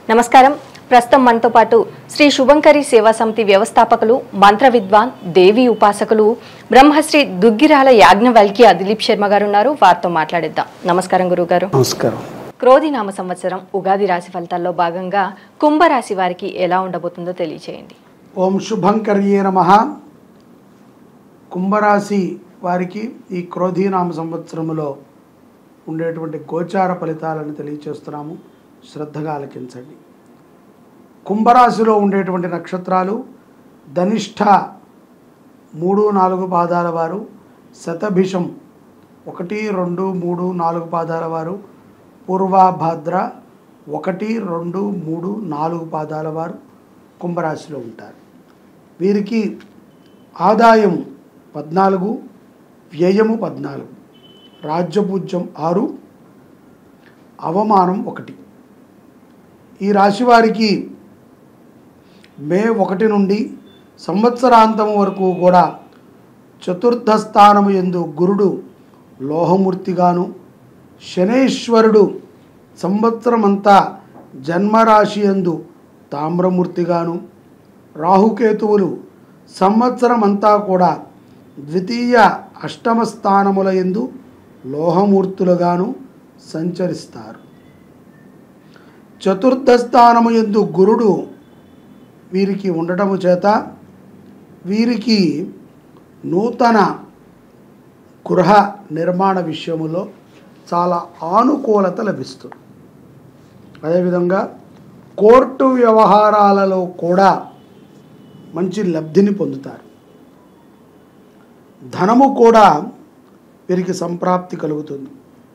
నమస్కారం ప్రస్తుతం మనతో పాటు శ్రీ శుభంకరి సేవా సమితి వ్యవస్థాపకులు మంత్ర విద్వాన్ దేవి ఉపాసకులు బ్రహ్మశ్రీ దుగ్గిరాల యాజ్ఞవల్క్య దిలీప్ శర్మ గారు ఉన్నారు వారితో మాట్లాడిద్దాం నమస్కారం గురుగారు నమస్కారం క్రోధినామ సంవత్సరం ఉగాది రాశి ఫలితాల్లో భాగంగా కుంభరాశి వారికి ఎలా ఉండబోతుందో తెలియచేయండి ఓం శుభంకర్యే నమ కుంభరాశి వారికి ఈ క్రోధీనామ సంవత్సరములో ఉండేటువంటి గోచార ఫలితాలను తెలియచేస్తున్నాము శ్రద్ధగా ఆలకించండి కుంభరాశిలో ఉండేటువంటి నక్షత్రాలు ధనిష్ట మూడు నాలుగు పాదాల వారు శతభిషం ఒకటి రెండు మూడు నాలుగు పాదాల వారు పూర్వభద్ర ఒకటి రెండు మూడు నాలుగు పాదాల వారు కుంభరాశిలో ఉంటారు వీరికి ఆదాయం పద్నాలుగు వ్యయము పద్నాలుగు రాజ్యపూజ్యం ఆరు అవమానం ఒకటి ఈ రాశి వారికి మే ఒకటి నుండి సంవత్సరాంతం వరకు కూడా చతుర్థ స్థానము ఎందు గురుడు లోహమూర్తిగాను శనేశ్వరుడు సంవత్సరమంతా జన్మరాశి ఎందు తామ్రమూర్తిగాను రాహుకేతువులు సంవత్సరమంతా కూడా ద్వితీయ అష్టమ స్థానముల ఎందు లోహమూర్తులుగాను సంచరిస్తారు చతుర్థ స్థానము ఎందు గురుడు వీరికి ఉండటము చేత వీరికి నూతన గృహ నిర్మాణ విషయములో చాలా ఆనుకూలత లభిస్తుంది అదేవిధంగా కోర్టు వ్యవహారాలలో కూడా మంచి లబ్ధిని పొందుతారు ధనము కూడా వీరికి సంప్రాప్తి కలుగుతుంది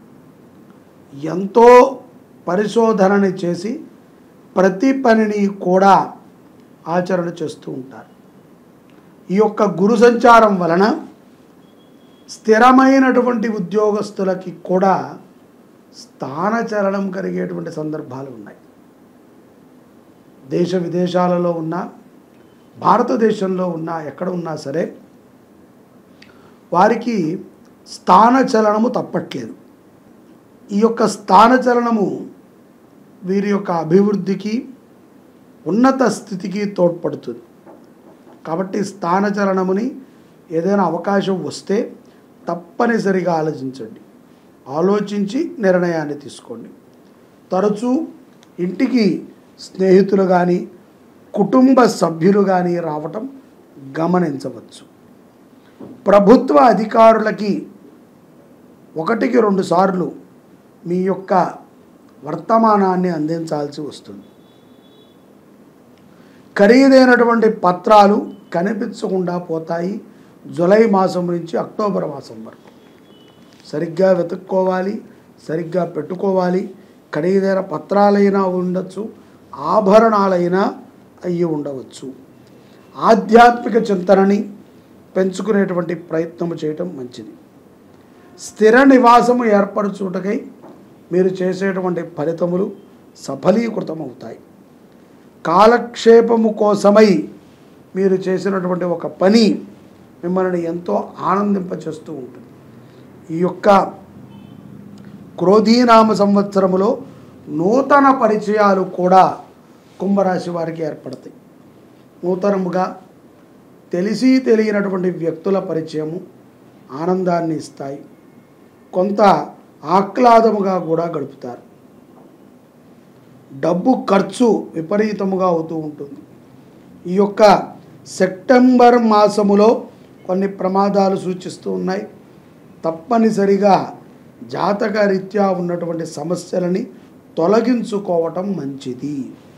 ఎంతో పరిశోధనని చేసి ప్రతి పనిని కూడా ఆచరణ చేస్తూ ఉంటారు ఈ యొక్క గురు సంచారం వలన స్థిరమైనటువంటి ఉద్యోగస్తులకి కూడా స్థానచలనం కలిగేటువంటి సందర్భాలు ఉన్నాయి దేశ విదేశాలలో ఉన్న భారతదేశంలో ఉన్న ఎక్కడ ఉన్నా సరే వారికి స్థానచలనము తప్పట్లేదు ఈ యొక్క స్థానచలనము వీరి యొక్క అభివృద్ధికి ఉన్నత స్థితికి తోడ్పడుతుంది కాబట్టి స్థానచలనముని ఏదైనా అవకాశం వస్తే తప్పనిసరిగా ఆలోచించండి ఆలోచించి నిర్ణయాన్ని తీసుకోండి తరచూ ఇంటికి స్నేహితులు కానీ కుటుంబ సభ్యులు కానీ రావటం గమనించవచ్చు ప్రభుత్వ అధికారులకి ఒకటికి రెండు సార్లు మీ యొక్క వర్తమానాన్ని అందించాల్సి వస్తుంది ఖరీదైనటువంటి పత్రాలు కనిపించకుండా పోతాయి జులై మాసం నుంచి అక్టోబర్ మాసం వరకు సరిగ్గా వెతుక్కోవాలి సరిగ్గా పెట్టుకోవాలి ఖరీదైన పత్రాలైనా ఉండొచ్చు ఆభరణాలైనా అయ్యి ఉండవచ్చు ఆధ్యాత్మిక చింతనని పెంచుకునేటువంటి ప్రయత్నం చేయటం మంచిది స్థిర నివాసము ఏర్పరచుటకై మీరు చేసేటువంటి ఫలితములు సఫలీకృతమవుతాయి కాలక్షేపము కోసమై మీరు చేసినటువంటి ఒక పని మిమ్మల్ని ఎంతో ఆనందింపచేస్తూ ఉంటుంది ఈ యొక్క క్రోధీనామ సంవత్సరములో నూతన పరిచయాలు కూడా కుంభరాశి వారికి ఏర్పడతాయి నూతనముగా తెలిసి తెలియనటువంటి వ్యక్తుల పరిచయము ఆనందాన్ని ఇస్తాయి కొంత ఆహ్లాదముగా కూడా గడుపుతారు డబ్బు ఖర్చు విపరీతముగా అవుతూ ఉంటుంది ఈ యొక్క సెప్టెంబర్ మాసములో కొన్ని ప్రమాదాలు సూచిస్తూ ఉన్నాయి తప్పనిసరిగా జాతక రీత్యా ఉన్నటువంటి సమస్యలని తొలగించుకోవటం మంచిది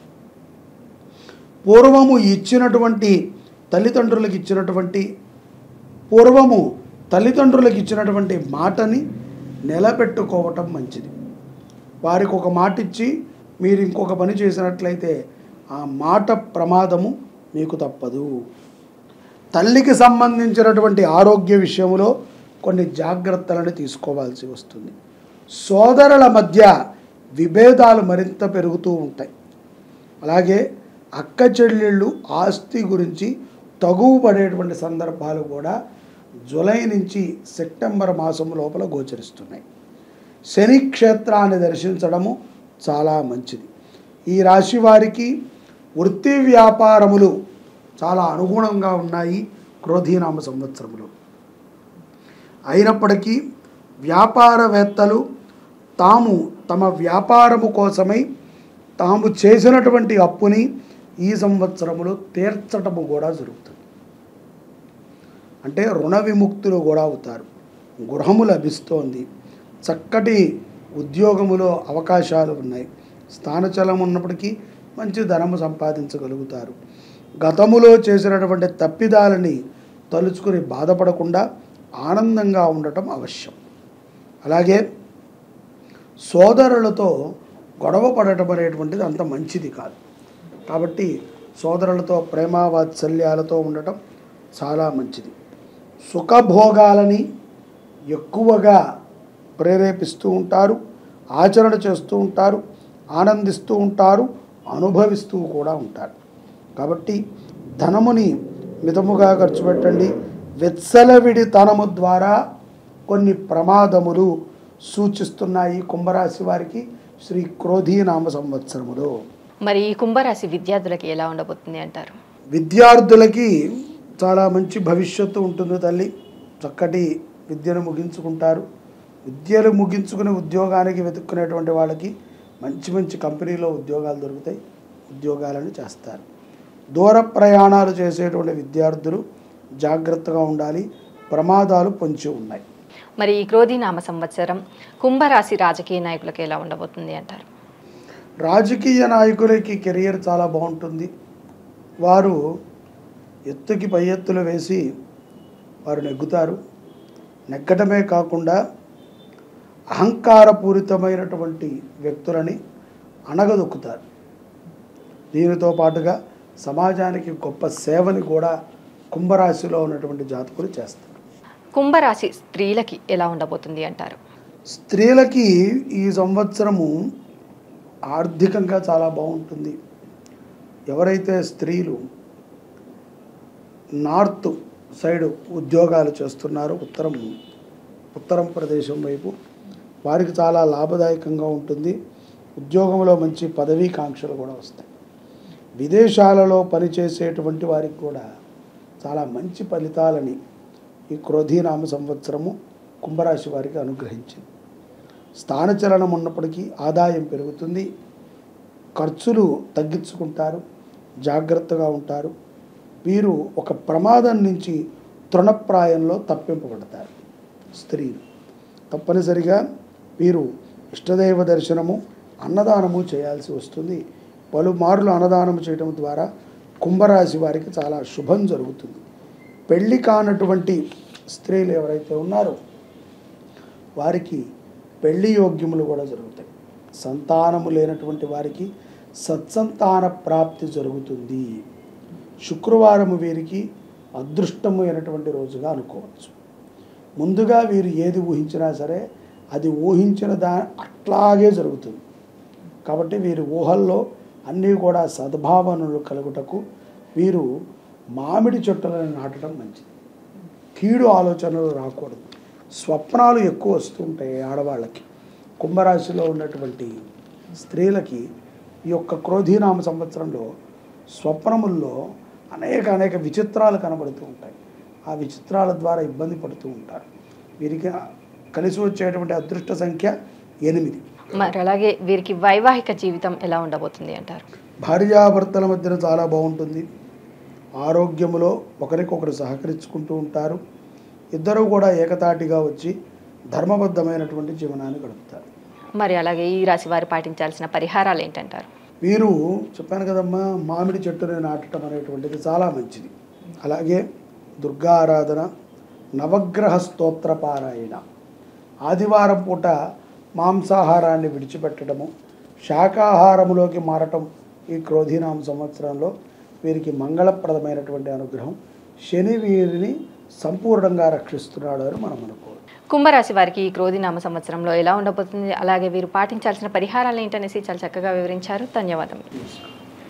పూర్వము ఇచ్చినటువంటి తల్లిదండ్రులకు ఇచ్చినటువంటి పూర్వము తల్లిదండ్రులకు ఇచ్చినటువంటి మాటని నిలబెట్టుకోవటం మంచిది వారికి ఒక మాట ఇచ్చి మీరు ఇంకొక పని చేసినట్లయితే ఆ మాట ప్రమాదము మీకు తప్పదు తల్లికి సంబంధించినటువంటి ఆరోగ్య విషయంలో కొన్ని జాగ్రత్తలను తీసుకోవాల్సి వస్తుంది సోదరుల మధ్య విభేదాలు మరింత పెరుగుతూ ఉంటాయి అలాగే అక్క చెల్లెళ్ళు ఆస్తి గురించి తగువ పడేటువంటి సందర్భాలు కూడా జూలై నుంచి సెప్టెంబర్ మాసం లోపల గోచరిస్తున్నాయి శని క్షేత్రాన్ని దర్శించడము చాలా మంచిది ఈ రాశి వారికి వృత్తి వ్యాపారములు చాలా అనుగుణంగా ఉన్నాయి క్రోధీనామ సంవత్సరములు అయినప్పటికీ వ్యాపారవేత్తలు తాము తమ వ్యాపారము కోసమై తాము చేసినటువంటి అప్పుని ఈ సంవత్సరములో తీర్చటము కూడా జరుగుతుంది అంటే రుణ విముక్తులు కూడా అవుతారు గృహము లభిస్తోంది చక్కటి ఉద్యోగములో అవకాశాలు ఉన్నాయి స్థానచలం ఉన్నప్పటికీ మంచి ధనము సంపాదించగలుగుతారు గతములో చేసినటువంటి తప్పిదాలని తలుచుకుని బాధపడకుండా ఆనందంగా ఉండటం అవశ్యం అలాగే సోదరులతో గొడవ పడటం అనేటువంటిది అంత మంచిది కాదు కాబట్టి సోదరులతో ప్రేమ వాత్సల్యాలతో ఉండటం చాలా మంచిది సుఖభోగాలని ఎక్కువగా ప్రేరేపిస్తూ ఉంటారు ఆచరణ చేస్తూ ఉంటారు ఆనందిస్తూ ఉంటారు అనుభవిస్తూ కూడా ఉంటారు కాబట్టి ధనముని మితముగా ఖర్చు పెట్టండి వెత్సలవిడి తనము ద్వారా కొన్ని ప్రమాదములు సూచిస్తున్నాయి కుంభరాశి వారికి శ్రీ క్రోధీనామ సంవత్సరములో మరి ఈ కుంభరాశి విద్యార్థులకి ఎలా ఉండబోతుంది అంటారు విద్యార్థులకి చాలా మంచి భవిష్యత్తు ఉంటుంది తల్లి చక్కటి విద్యను ముగించుకుంటారు విద్యలు ముగించుకుని ఉద్యోగానికి వెతుక్కునేటువంటి వాళ్ళకి మంచి మంచి కంపెనీలో ఉద్యోగాలు దొరుకుతాయి ఉద్యోగాలను చేస్తారు దూర ప్రయాణాలు చేసేటువంటి విద్యార్థులు జాగ్రత్తగా ఉండాలి ప్రమాదాలు పొంచి ఉన్నాయి మరి ఈ క్రోధీనామ సంవత్సరం కుంభరాశి రాజకీయ నాయకులకు ఎలా ఉండబోతుంది అంటారు రాజకీయ నాయకులకి కెరియర్ చాలా బాగుంటుంది వారు ఎత్తుకి పై ఎత్తులు వేసి వారు నెగ్గుతారు నెగ్గటమే కాకుండా అహంకారపూరితమైనటువంటి వ్యక్తులని అణగదొక్కుతారు దీనితో పాటుగా సమాజానికి గొప్ప సేవని కూడా కుంభరాశిలో ఉన్నటువంటి జాతకులు చేస్తారు కుంభరాశి స్త్రీలకి ఎలా ఉండబోతుంది అంటారు స్త్రీలకి ఈ సంవత్సరము ఆర్థికంగా చాలా బాగుంటుంది ఎవరైతే స్త్రీలు నార్త్ సైడ్ ఉద్యోగాలు చేస్తున్నారో ఉత్తరం ఉత్తరం ప్రదేశం వైపు వారికి చాలా లాభదాయకంగా ఉంటుంది ఉద్యోగంలో మంచి పదవీకాంక్షలు కూడా వస్తాయి విదేశాలలో పనిచేసేటువంటి వారికి కూడా చాలా మంచి ఫలితాలని ఈ క్రోధీనామ సంవత్సరము కుంభరాశి వారికి అనుగ్రహించింది స్థానచలనం ఉన్నప్పటికీ ఆదాయం పెరుగుతుంది ఖర్చులు తగ్గించుకుంటారు జాగ్రత్తగా ఉంటారు వీరు ఒక ప్రమాదం నుంచి తృణప్రాయంలో తప్పింపబడతారు స్త్రీలు తప్పనిసరిగా వీరు ఇష్టదైవ దర్శనము అన్నదానము చేయాల్సి వస్తుంది పలుమార్లు అన్నదానం చేయడం ద్వారా కుంభరాశి వారికి చాలా శుభం జరుగుతుంది పెళ్లి కానటువంటి స్త్రీలు ఎవరైతే ఉన్నారో వారికి పెళ్లి యోగ్యములు కూడా జరుగుతాయి సంతానము లేనటువంటి వారికి సత్సంతాన ప్రాప్తి జరుగుతుంది శుక్రవారము వీరికి అదృష్టము అయినటువంటి రోజుగా అనుకోవచ్చు ముందుగా వీరు ఏది ఊహించినా సరే అది ఊహించిన దా అట్లాగే జరుగుతుంది కాబట్టి వీరి ఊహల్లో అన్నీ కూడా సద్భావనలు కలుగుటకు వీరు మామిడి చెట్టులను నాటడం మంచిది కీడు ఆలోచనలు రాకూడదు స్వప్నాలు ఎక్కువ వస్తుంటాయి ఆడవాళ్ళకి కుంభరాశిలో ఉన్నటువంటి స్త్రీలకి ఈ యొక్క క్రోధీనామ సంవత్సరంలో స్వప్నముల్లో అనేక అనేక విచిత్రాలు కనబడుతూ ఉంటాయి ఆ విచిత్రాల ద్వారా ఇబ్బంది పడుతూ ఉంటారు వీరికి కలిసి వచ్చేటువంటి అదృష్ట సంఖ్య ఎనిమిది మరి అలాగే వీరికి వైవాహిక జీవితం ఎలా ఉండబోతుంది అంటారు భార్యాభర్తల మధ్యన చాలా బాగుంటుంది ఆరోగ్యములో ఒకరికొకరు సహకరించుకుంటూ ఉంటారు ఇద్దరు కూడా ఏకతాటిగా వచ్చి ధర్మబద్ధమైనటువంటి జీవనాన్ని గడుపుతారు మరి అలాగే ఈ రాశి వారు పాటించాల్సిన పరిహారాలు ఏంటంటారు వీరు చెప్పాను కదమ్మా మామిడి చెట్టుని నాటడం అనేటువంటిది చాలా మంచిది అలాగే దుర్గా ఆరాధన నవగ్రహ స్తోత్ర పారాయణ ఆదివారం పూట మాంసాహారాన్ని విడిచిపెట్టడము శాకాహారములోకి మారటం ఈ క్రోధీనామ సంవత్సరంలో వీరికి మంగళప్రదమైనటువంటి అనుగ్రహం శని వీరిని సంపూర్ణంగా రక్షిస్తున్నాడు అని మనం అనుకోవాలి కుంభరాశి వారికి ఈ క్రోధినామ సంవత్సరంలో ఎలా ఉండబోతుంది అలాగే వీరు పాటించాల్సిన పరిహారాలు ఏంటనేసి చాలా చక్కగా వివరించారు ధన్యవాదం నమస్కారం